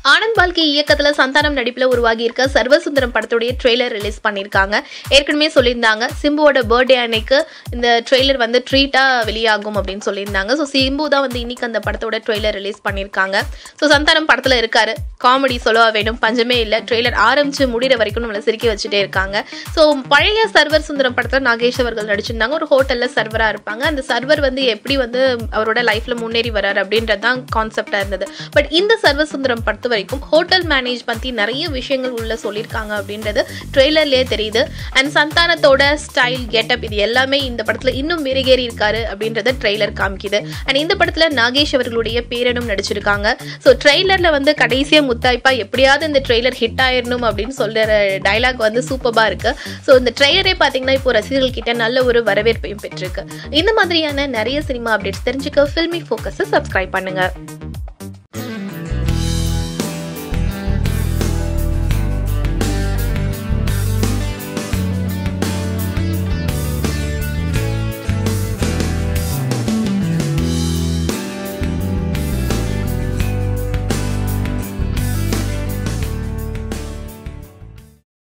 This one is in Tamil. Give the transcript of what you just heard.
ஆனந்த் பால்கி இயக்கத்துல சந்தானம் நடிப்புல உருவாகி இருக்க சர்வசுந்தரம் படத்துடைய ட்ரெய்லர் ரிலீஸ் பண்ணியிருக்காங்க ஏற்கனவே சொல்லியிருந்தாங்க சிம்புவோட பர்த்டே அன்னைக்கு இந்த ட்ரெய்லர் வந்து ட்ரீட்டா வெளியாகும் அப்படின்னு சொல்லியிருந்தாங்க ஸோ சிம்பு தான் வந்து இன்னைக்கு அந்த படத்தோட ட்ரெய்லர் ரிலீஸ் பண்ணியிருக்காங்க ஸோ சந்தானம் படத்துல இருக்காரு காமெடி சொல்லவா வேணும் பஞ்சமே இல்லை ட்ரெய்லர் ஆரம்பிச்சு முடிகிற வரைக்கும் நம்மளை சிரிக்க வச்சுட்டே இருக்காங்க ஸோ பழைய சர்வர் சுந்தரம் படத்தில் நாகேஷ் அவர்கள் நடிச்சிருந்தாங்க ஒரு ஹோட்டலில் சர்வராக இருப்பாங்க அந்த சர்வர் வந்து எப்படி வந்து அவரோட லைஃப்ல முன்னேறி வராரு அப்படின்றது தான் கான்செப்டாக இருந்தது பட் இந்த சர்வ சுந்தரம் பொறுத்த வரைக்கும் ஹோட்டல் மேனேஜ் பற்றி நிறைய விஷயங்கள் உள்ள சொல்லியிருக்காங்க அப்படின்றது ட்ரெய்லர்லேயே தெரியுது அண்ட் சந்தானத்தோட ஸ்டைல் கெட்டப் இது எல்லாமே இந்த படத்தில் இன்னும் மெருகேறி இருக்காரு அப்படின்றத ட்ரெய்லர் காமிக்குது அண்ட் இந்த படத்தில் நாகேஷ் அவர்களுடைய பேரனும் நடிச்சிருக்காங்க ஸோ ட்ரெய்லரில் வந்து கடைசியாக முத்தாய்ப்பா எப்படியாவது இந்த ட்ரெய்லர் ஹிட் ஆயிடணும் அப்படின்னு சொல்கிற டைலாக் வந்து சூப்பராக இருக்கு ஸோ இந்த ட்ரெய்லரே பார்த்தீங்கன்னா இப்போ ரசிகர்கள் கிட்ட நல்ல ஒரு வரவேற்பையும் பெற்றிருக்கு இந்த மாதிரியான நிறைய சினிமா அப்டேட்ஸ் தெரிஞ்சுக்க ஃபில்மி ஃபோக்கஸை சப்ஸ்கிரைப் பண்ணுங்க